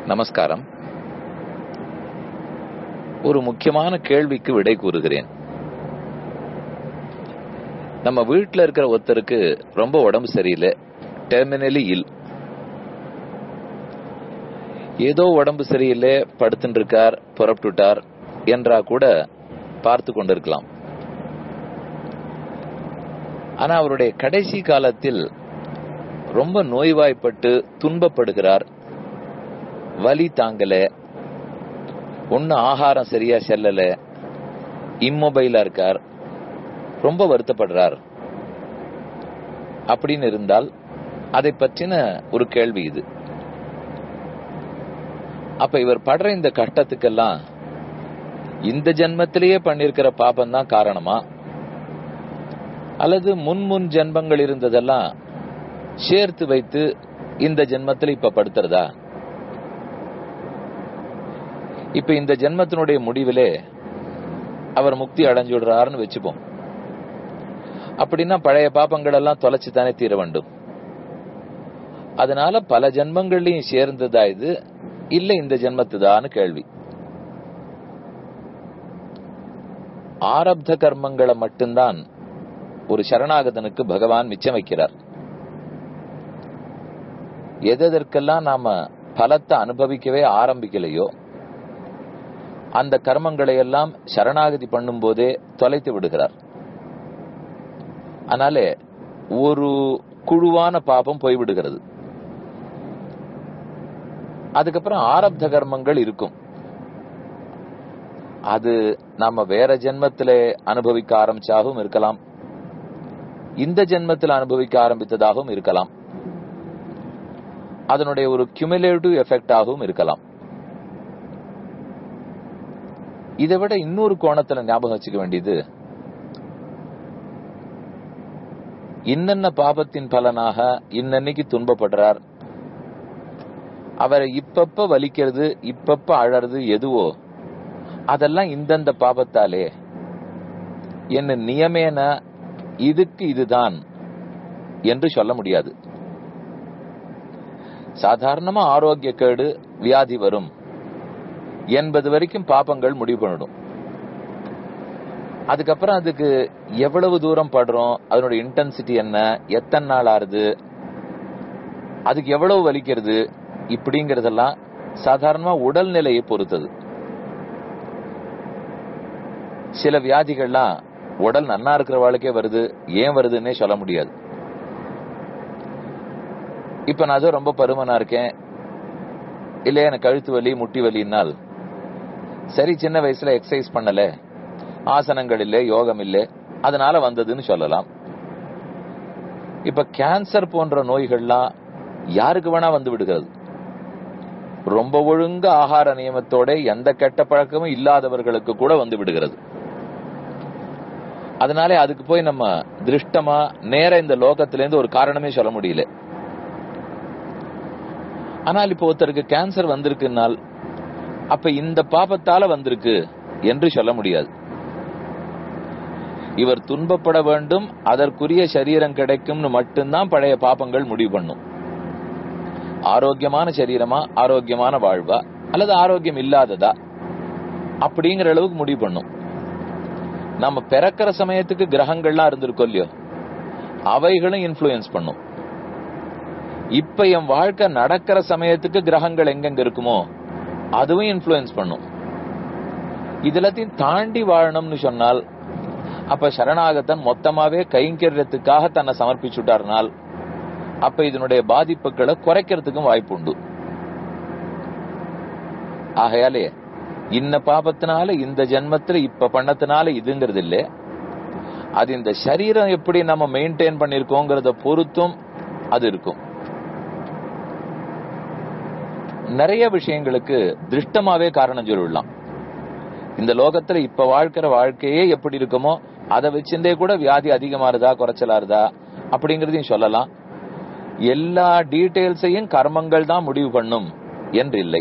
நமஸ்காரம் ஒரு முக்கியமான கேள்விக்கு விடை கூறுகிறேன் நம்ம வீட்டில் இருக்கிற ஒருத்தருக்கு ரொம்ப உடம்பு சரியில்லை டெர்மினலி இல் ஏதோ உடம்பு சரியில்லை படுத்துட்டு இருக்கார் புறப்பட்டுட்டார் என்றா கூட பார்த்து கொண்டிருக்கலாம் ஆனா அவருடைய கடைசி காலத்தில் ரொம்ப நோய்வாய்ப்பட்டு துன்பப்படுகிறார் வலி தாங்கல ஒன்னு ஆகாரம் சரியா செல்லல இம்மொபைலா இருக்கார் ரொம்ப வருத்தப்படுறார் அப்படின்னு இருந்தால் அதை பற்றின ஒரு கேள்வி இது அப்ப இவர் படுற இந்த கட்டத்துக்கெல்லாம் இந்த ஜென்மத்திலேயே பண்ணிருக்கிற பாபம் தான் காரணமா அல்லது முன் முன் ஜென்மங்கள் இருந்ததெல்லாம் சேர்த்து வைத்து இந்த ஜென்மத்தில் இப்ப படுத்துறதா இப்ப இந்த ஜென்மத்தினுடைய முடிவிலே அவர் முக்தி அடைஞ்சு விடுறாருன்னு வச்சுப்போம் அப்படின்னா பழைய பாப்பங்கள் எல்லாம் தொலைச்சு தானே தீர வேண்டும் அதனால பல ஜென்மங்கள்லயும் சேர்ந்ததா இது இல்ல இந்த ஜென்மத்துதான்னு கேள்வி ஆரப்த கர்மங்களை மட்டும்தான் ஒரு சரணாகதனுக்கு பகவான் மிச்சம் வைக்கிறார் எதற்கெல்லாம் நாம பலத்தை அனுபவிக்கவே ஆரம்பிக்கலையோ அந்த கர்மங்களை எல்லாம் சரணாகதி பண்ணும் போதே தொலைத்து விடுகிறார் அதனாலே ஒரு குழுவான பாபம் போய்விடுகிறது அதுக்கப்புறம் ஆரப்த கர்மங்கள் இருக்கும் அது நாம வேற ஜென்மத்தில அனுபவிக்க ஆரம்பிச்சாகவும் இருக்கலாம் இந்த ஜென்மத்தில் அனுபவிக்க ஆரம்பித்ததாகவும் இருக்கலாம் அதனுடைய ஒரு கியூமுலேட்டிவ் எஃபெக்ட் ஆகவும் இருக்கலாம் இதை விட இன்னொரு கோணத்துல ஞாபகம் வச்சுக்க வேண்டியது இன்னென்ன பாபத்தின் பலனாக இன்னன்னைக்கு துன்பப்படுறார் அவரை இப்பப்ப வலிக்கிறது இப்பப்ப அழறது எதுவோ அதெல்லாம் இந்தந்த பாபத்தாலே என்ன நியமேன இதுக்கு இதுதான் என்று சொல்ல முடியாது சாதாரணமா ஆரோக்கிய கேடு வியாதி வரும் என்பது வரைக்கும் பாப்பங்கள் முடிவு பண்ணிடும் அதுக்கப்புறம் அதுக்கு எவ்வளவு தூரம் படுறோம் அதனுடைய இன்டென்சிட்டி என்ன எத்தனை நாள் ஆறுது அதுக்கு எவ்வளவு வலிக்கிறது இப்படிங்கறதெல்லாம் சாதாரணமா உடல்நிலையை பொறுத்தது சில வியாதிகள்லாம் உடல் நன்னா இருக்கிற வாழ்க்கே வருது ஏன் வருதுன்னே சொல்ல முடியாது இப்ப நான் ரொம்ப பருமனா இருக்கேன் இல்ல எனக்கு கழுத்து வலி முட்டி வலினால் சரி சின்ன வயசுல எக்ஸசைஸ் பண்ணல ஆசனங்கள் இல்ல யோகம் இல்ல அதனால வந்ததுன்னு சொல்லலாம் இப்ப கேன்சர் போன்ற நோய்கள்லாம் யாருக்கு வேணா வந்து விடுகிறது ரொம்ப ஒழுங்க ஆகார நியமத்தோட எந்த கெட்ட பழக்கமும் இல்லாதவர்களுக்கு கூட வந்து விடுகிறது அதனாலே அதுக்கு போய் நம்ம திருஷ்டமா நேர இந்த லோகத்திலேருந்து ஒரு காரணமே சொல்ல முடியல ஆனால் இப்ப ஒருத்தருக்கு கேன்சர் வந்திருக்குனால் அப்ப இந்த பாபத்தால வந்திருக்கு என்று சொல்ல முடியாது இவர் துன்பப்பட வேண்டும் அதற்குரிய சரீரம் கிடைக்கும்னு மட்டும்தான் பழைய பாப்பங்கள் முடிவு பண்ணும் ஆரோக்கியமான சரீரமா ஆரோக்கியமான வாழ்வா அல்லது ஆரோக்கியம் இல்லாததா அப்படிங்கிற அளவுக்கு முடிவு பண்ணும் நம்ம பிறக்கிற சமயத்துக்கு கிரகங்கள்லாம் இருந்திருக்கோம் இல்லையோ அவைகளும் இன்ஃபுளுயன்ஸ் பண்ணும் இப்ப என் வாழ்க்கை நடக்கிற சமயத்துக்கு கிரகங்கள் எங்கெங்க இருக்குமோ அதுவும் இன்ஃபுளுயன்ஸ் பண்ணும் இதெல்லாத்தையும் தாண்டி வாழணும்னு சொன்னால் அப்ப சரணாகத்தன் மொத்தமாவே கைங்கரியத்துக்காக தன்னை சமர்ப்பிச்சுட்டார்னால் அப்ப இதனுடைய பாதிப்புகளை குறைக்கிறதுக்கும் வாய்ப்பு உண்டு ஆகையாலே இன்ன பாபத்தினால இந்த ஜென்மத்துல இப்ப பண்ணத்தினால இதுங்கிறது இல்ல அது இந்த சரீரம் எப்படி நம்ம மெயின்டைன் பண்ணிருக்கோங்கிறத பொறுத்தும் அது இருக்கும் நிறைய விஷயங்களுக்கு திருஷ்டமாவே காரணம் சொல்லிடலாம் இந்த லோகத்துல இப்ப வாழ்க்கிற வாழ்க்கையே எப்படி இருக்குமோ அதை வச்சிருந்தே கூட வியாதி அதிகமாறுதா குறைச்சலாருதா அப்படிங்கறதையும் சொல்லலாம் எல்லா டீடைல்ஸையும் கர்மங்கள் தான் முடிவு பண்ணும் என்று இல்லை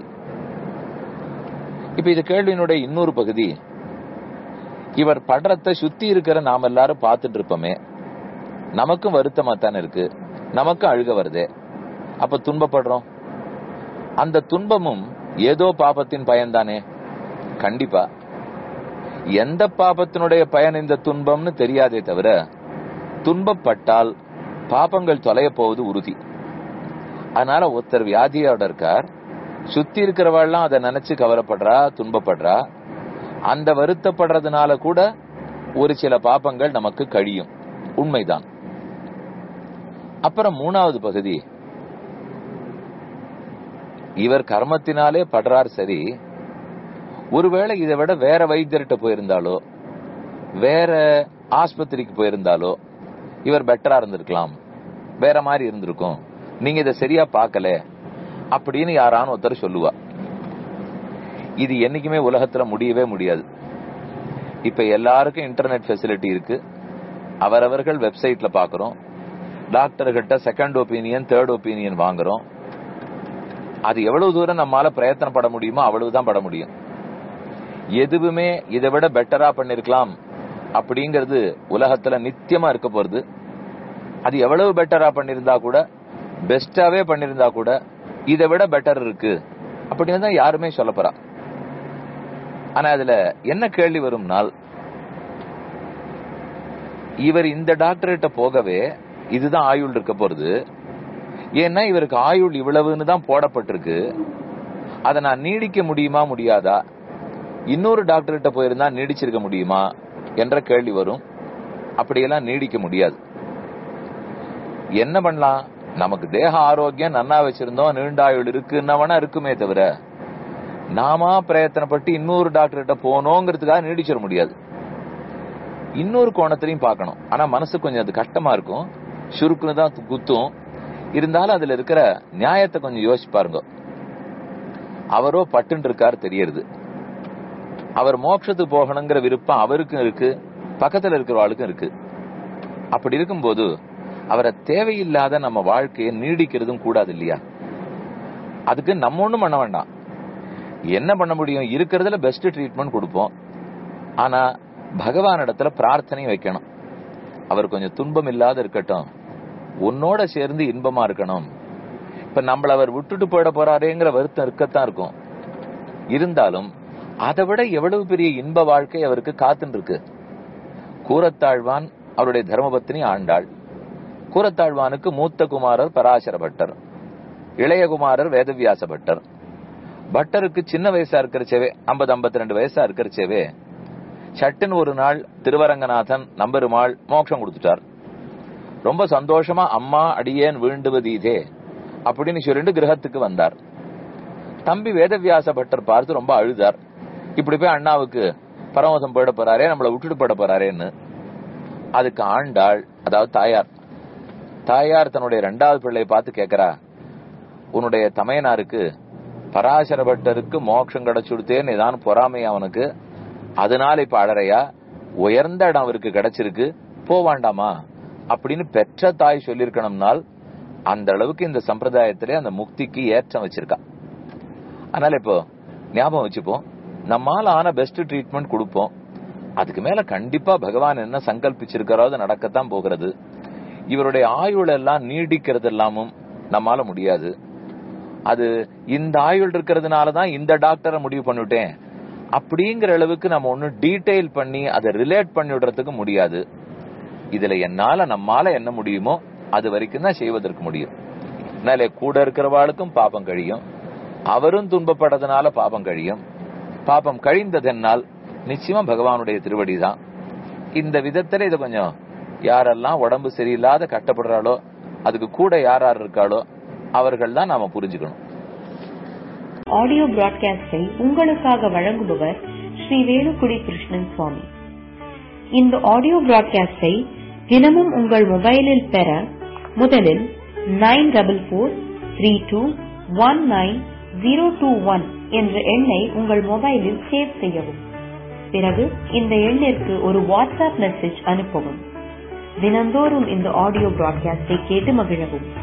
இப்ப இது கேள்வியினுடைய இன்னொரு பகுதி இவர் படுறத சுத்தி இருக்கிற நாம எல்லாரும் பார்த்துட்டு இருப்போமே நமக்கும் வருத்தமா தானே இருக்கு நமக்கும் அழுக வருதே அப்ப துன்பப்படுறோம் அந்த துன்பமும் ஏதோ பாபத்தின் பயன்தானே கண்டிப்பா எந்த பாபத்தினுடைய பயன் இந்த துன்பம்னு தெரியாதே தவிர துன்பப்பட்டால் பாபங்கள் தொலைய போவது உறுதி அதனால ஒருத்தர் வியாதியோட இருக்கார் சுத்தி இருக்கிறவாள்லாம் அதை நினைச்சு கவலைப்படுறா துன்பப்படுறா அந்த வருத்தப்படுறதுனால கூட ஒரு சில பாபங்கள் நமக்கு கழியும் உண்மைதான் அப்புறம் மூணாவது பகுதி இவர் கர்மத்தினாலே படுறார் சரி ஒருவேளை இதை விட வேற வைத்தியர்கிட்ட போயிருந்தாலோ வேற ஆஸ்பத்திரிக்கு போயிருந்தாலோ இவர் பெட்டரா இருந்திருக்கலாம் வேற மாதிரி இருந்திருக்கும் நீங்க இதை சரியா பார்க்கல அப்படின்னு யாரான ஒருத்தர் சொல்லுவா இது என்னைக்குமே உலகத்துல முடியவே முடியாது இப்ப எல்லாருக்கும் இன்டர்நெட் ஃபெசிலிட்டி இருக்கு அவரவர்கள் வெப்சைட்ல பாக்குறோம் டாக்டர்கிட்ட செகண்ட் ஒப்பீனியன் தேர்ட் ஒப்பீனியன் வாங்குறோம் அது எவ்வளவு தூரம் நம்மால பிரயத்தனப்பட முடியுமோ அவ்வளவுதான் பட முடியும் எதுவுமே இதை விட பெட்டரா பண்ணிருக்கலாம் அப்படிங்கிறது உலகத்துல நித்தியமா இருக்க போறது அது எவ்வளவு பெட்டரா பண்ணிருந்தா கூட பெஸ்டாவே பண்ணிருந்தா கூட இதை விட பெட்டர் இருக்கு அப்படின்னு தான் யாருமே சொல்ல போறா ஆனா அதுல என்ன கேள்வி வரும்னால் இவர் இந்த டாக்டர்கிட்ட போகவே இதுதான் ஆயுள் இருக்க போறது ஏன்னா இவருக்கு ஆயுள் இவ்வளவுன்னு தான் போடப்பட்டிருக்கு அதை நான் நீடிக்க முடியுமா முடியாதா இன்னொரு டாக்டர்கிட்ட போயிருந்தா நீடிச்சிருக்க முடியுமா என்ற கேள்வி வரும் அப்படியெல்லாம் நீடிக்க முடியாது என்ன பண்ணலாம் நமக்கு தேக ஆரோக்கியம் நன்னா வச்சிருந்தோம் நீண்டாயுள் இருக்குன்னவனா இருக்குமே தவிர நாமா பிரயத்தனப்பட்டு இன்னொரு டாக்டர்கிட்ட போனோங்கிறதுக்காக நீடிச்சிட முடியாது இன்னொரு கோணத்திலையும் பார்க்கணும் ஆனா மனசு கொஞ்சம் அது கஷ்டமா இருக்கும் சுருக்குன்னு தான் குத்தும் இருந்தாலும் அதுல இருக்கிற நியாயத்தை கொஞ்சம் யோசிச்சு பாருங்க அவரோ பட்டுன்னு இருக்காரு தெரியறது அவர் மோட்சத்துக்கு போகணுங்கிற விருப்பம் அவருக்கும் இருக்கு பக்கத்துல இருக்கிறவாளுக்கும் இருக்கு அப்படி இருக்கும்போது அவரை தேவையில்லாத நம்ம வாழ்க்கையை நீடிக்கிறதும் கூடாது இல்லையா அதுக்கு நம்ம ஒண்ணும் பண்ண வேண்டாம் என்ன பண்ண முடியும் இருக்கிறதுல பெஸ்ட் ட்ரீட்மெண்ட் கொடுப்போம் ஆனா பகவான் இடத்துல பிரார்த்தனை வைக்கணும் அவர் கொஞ்சம் துன்பம் இல்லாத இருக்கட்டும் உன்னோட சேர்ந்து இன்பமா இருக்கணும் இப்ப நம்மள அவர் விட்டுட்டு போயிட போறாரேங்கிற வருத்தம் இருக்கத்தான் இருக்கும் இருந்தாலும் அதை விட எவ்வளவு பெரிய இன்ப வாழ்க்கை அவருக்கு காத்துன்னு இருக்கு கூரத்தாழ்வான் அவருடைய தர்மபத்தினி ஆண்டாள் கூரத்தாழ்வானுக்கு மூத்த குமாரர் பராசர பட்டர் இளைய குமாரர் வேதவியாச பட்டர் பட்டருக்கு சின்ன வயசா இருக்கிறச்சேவே ஐம்பது ஐம்பத்தி ரெண்டு வயசா இருக்கிறச்சேவே சட்டுன்னு ஒரு நாள் திருவரங்கநாதன் நம்பெருமாள் மோட்சம் கொடுத்துட்டார் ரொம்ப சந்தோஷமா அம்மா அடியேன் வீண்டுவதீதே அப்படின்னு சொல்லிட்டு கிரகத்துக்கு வந்தார் தம்பி வேதவியாச பட்டர் பார்த்து ரொம்ப அழுதார் இப்படி போய் அண்ணாவுக்கு பரமதம் போயிட போறாரே நம்மளை விட்டுட்டு போயிட போறாரேன்னு அதுக்கு ஆண்டாள் அதாவது தாயார் தாயார் தன்னுடைய ரெண்டாவது பிள்ளையை பார்த்து கேக்குறா உன்னுடைய தமையனாருக்கு பராசர பட்டருக்கு மோட்சம் கிடைச்சுடுத்தேன்னு ஏதாவது பொறாமை அவனுக்கு அதனால இப்ப அழறையா உயர்ந்த இடம் அவருக்கு கிடைச்சிருக்கு போவாண்டாமா அப்படின்னு பெற்ற தாய் சொல்லிருக்கணும்னால் அந்த அளவுக்கு இந்த சம்பிரதாயத்திலே அந்த முக்திக்கு ஏற்றம் வச்சிருக்கா அதனால இப்போ ஞாபகம் வச்சுப்போம் நம்மால ஆன பெஸ்ட் ட்ரீட்மெண்ட் கொடுப்போம் அதுக்கு மேல கண்டிப்பா பகவான் என்ன சங்கல்பிச்சிருக்கிறோ அது நடக்கத்தான் போகிறது இவருடைய ஆயுள் எல்லாம் நீடிக்கிறது எல்லாமும் நம்மால முடியாது அது இந்த ஆயுள் இருக்கிறதுனாலதான் இந்த டாக்டரை முடிவு பண்ணிவிட்டேன் அப்படிங்கிற அளவுக்கு நம்ம ஒண்ணு டீடைல் பண்ணி அதை ரிலேட் பண்ணி விடுறதுக்கு முடியாது இதுல என்னால நம்மால என்ன முடியுமோ அது வரைக்கும் தான் செய்வதற்கு முடியும் அதனால கூட இருக்கிறவாளுக்கும் பாபம் கழியும் அவரும் துன்பப்பட்டதுனால பாபம் கழியும் பாபம் கழிந்ததென்னால் நிச்சயமா பகவானுடைய திருவடி தான் இந்த விதத்துல இதை கொஞ்சம் யாரெல்லாம் உடம்பு சரியில்லாத கட்டப்படுறாளோ அதுக்கு கூட யார் யார் இருக்காளோ அவர்கள் தான் நாம புரிஞ்சுக்கணும் ஆடியோ பிராட்காஸ்டை உங்களுக்காக வழங்குபவர் ஸ்ரீ வேலுக்குடி கிருஷ்ணன் சுவாமி இந்த ஆடியோ பிராட்காஸ்டை தினமும் உங்கள் மொபைலில் பெற முதலில் nine double four three two one nine zero two one என்ற எண்ணை உங்கள் மொபைலில் சேவ் செய்யவும் பிறகு இந்த எண்ணிற்கு ஒரு வாட்ஸ்அப் மெசேஜ் அனுப்பவும் தினந்தோறும் இந்த ஆடியோ பிராட்காஸ்டை கேட்டு மகிழவும்